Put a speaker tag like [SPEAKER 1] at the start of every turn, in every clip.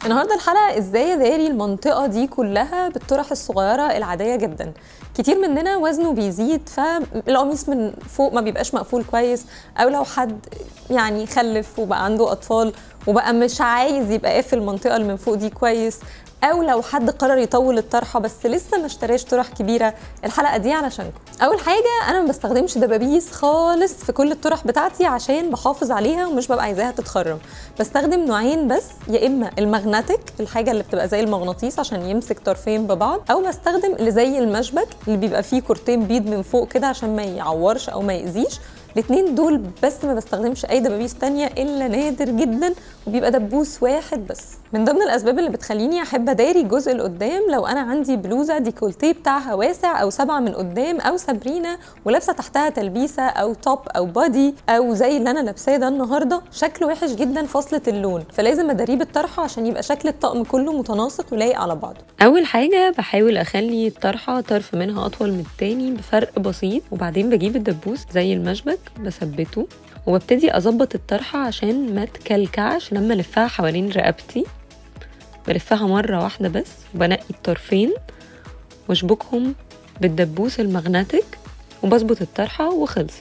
[SPEAKER 1] النهارده الحلقه ازاي اداري المنطقه دي كلها بالطرح الصغيره العاديه جدا كتير مننا وزنه بيزيد فالقميص من فوق ما بيبقاش مقفول كويس او لو حد يعني خلف وبقى عنده اطفال وبقى مش عايز يبقى قافل المنطقه اللي من فوق دي كويس او لو حد قرر يطول الطرحه بس لسه ما اشتراش طرح كبيره الحلقه دي علشانكم اول حاجه انا ما بستخدمش دبابيس خالص في كل الطرح بتاعتي عشان بحافظ عليها ومش ببقى عايزاها تتخرم بستخدم نوعين بس يا اما المغناطيك الحاجه اللي بتبقى زي المغناطيس عشان يمسك طرفين ببعض او بستخدم اللي زي المشبك اللي بيبقى فيه كورتين بيض من فوق كده عشان ما يعورش او ما يأذيش الاثنين دول بس ما بستخدمش اي دبابيس تانية الا نادر جدا وبيبقى دبوس واحد بس من ضمن الاسباب اللي بتخليني احب اداري الجزء اللي قدام لو انا عندي بلوزه ديكولتيه بتاعها واسع او سبعه من قدام او سابرينا ولابسه تحتها تلبيسه او توب او بادي او زي اللي انا لابساه ده النهارده شكله وحش جدا فصله اللون فلازم اداريه بالطرحه عشان يبقى شكل الطقم كله متناسق ولايق على بعضه
[SPEAKER 2] اول حاجه بحاول اخلي الطرحه طرف منها اطول من التاني بفرق بسيط وبعدين بجيب الدبوس زي المشبك بثبته وببتدي اظبط الطرحه عشان ما تكلكعش لما الفها حوالين رقبتي بلفها مره واحده بس وبنقي الطرفين واشبكهم بالدبوس المغناطيك وبظبط الطرحه وخلصت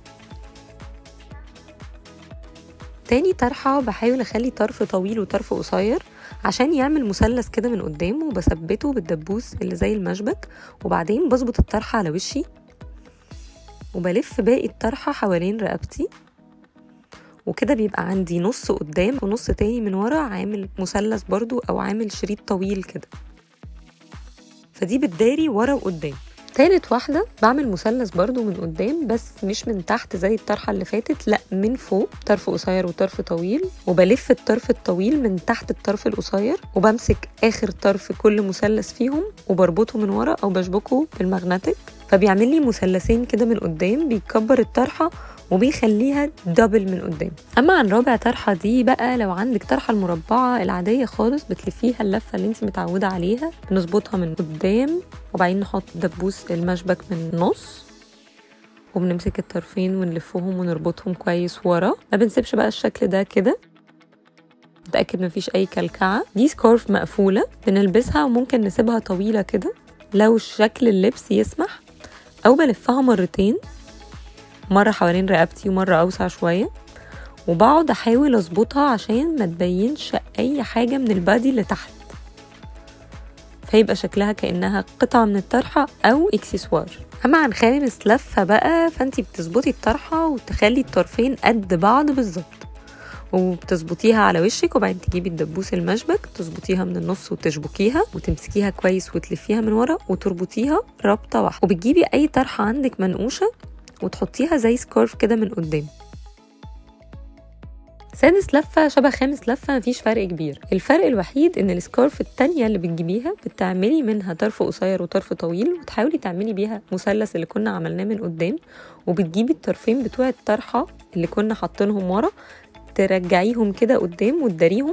[SPEAKER 2] تاني طرحة بحاول أخلي طرف طويل وطرف قصير عشان يعمل مثلث كده من قدام وبثبته بالدبوس اللي زي المشبك وبعدين بظبط الطرحة على وشي وبلف باقي الطرحة حوالين رقبتي وكده بيبقى عندي نص قدام ونص تاني من ورا عامل مثلث برضو أو عامل شريط طويل كده فدي بتداري ورا وقدام تالت واحدة بعمل مثلث برضو من قدام بس مش من تحت زي الطرحة اللي فاتت لا من فوق طرف قصير وطرف طويل وبلف الطرف الطويل من تحت الطرف القصير وبمسك آخر طرف كل مثلث فيهم وبربطه من ورا أو بشبكه بالمغناطيك فبيعمل لي مثلثين كده من قدام بيكبر الطرحة وبيخليها دبل من قدام اما عن رابع طرحه دي بقى لو عندك طرحه المربعه العاديه خالص بتلفيها اللفه اللي انت متعوده عليها بنظبطها من قدام وبعدين نحط دبوس المشبك من النص وبنمسك الطرفين ونلفهم ونربطهم كويس ورا ما بنسيبش بقى الشكل ده كده نتاكد مفيش اي كلكعه دي سكارف مقفوله بنلبسها وممكن نسيبها طويله كده لو شكل اللبس يسمح او بلفها مرتين مرة حوالين رقبتي ومرة أوسع شوية وبقعد أحاول أظبطها عشان ما تبينش أي حاجة من البادي اللي تحت فيبقى شكلها كأنها قطعة من الطرحة أو إكسسوار أما عن خامس لفة بقى فأنتي بتظبطي الطرحة وتخلي الطرفين قد بعض بالظبط وبتظبطيها على وشك وبعدين تجيبي الدبوس المشبك تظبطيها من النص وتشبكيها وتمسكيها كويس وتلفيها من ورا وتربطيها ربطه واحده وبتجيبي اي طرحه عندك منقوشه وتحطيها زي سكارف كده من قدام سادس لفة شبه خامس لفة مفيش فرق كبير الفرق الوحيد ان السكارف التانية اللي بتجيبيها بتعملي منها طرف قصير وطرف طويل وتحاولي تعملي بيها مثلث اللي كنا عملناه من قدام وبتجيبي الطرفين بتوع الطرحة اللي كنا حاطينهم ورا ترجعيهم كده قدام وتداريهم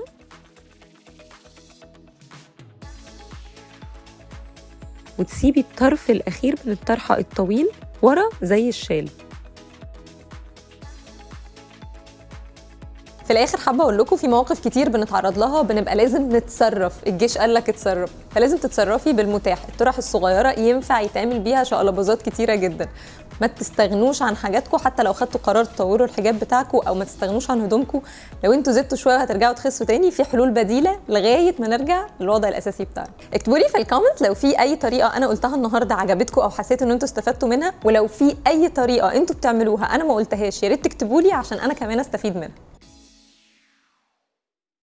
[SPEAKER 2] وتسيبي الطرف الأخير من الطرحة الطويل ورا زي الشال
[SPEAKER 1] في الاخر حابه اقول لكم في مواقف كتير بنتعرض لها بنبقى لازم نتصرف الجيش قال لك اتصرف فلازم تتصرفي بالمتاح الطرح الصغيره ينفع يتعمل بيها شقلباظات كتيره جدا ما تستغنوش عن حاجاتكم حتى لو خدتوا قرار تطوروا الحجاب بتاعكم او ما تستغنوش عن هدومكم لو انتوا زدتوا شويه وهترجعوا تخسوا تاني في حلول بديله لغايه ما نرجع للوضع الاساسي بتاعنا اكتبوا لي في الكومنت لو في اي طريقه انا قلتها النهارده عجبتكم او حسيتوا ان انتوا استفدتوا منها ولو في اي طريقه انتوا بتعملوها انا ما قلتهاش يا ريت تكتبوا لي عشان انا كمان استفيد منها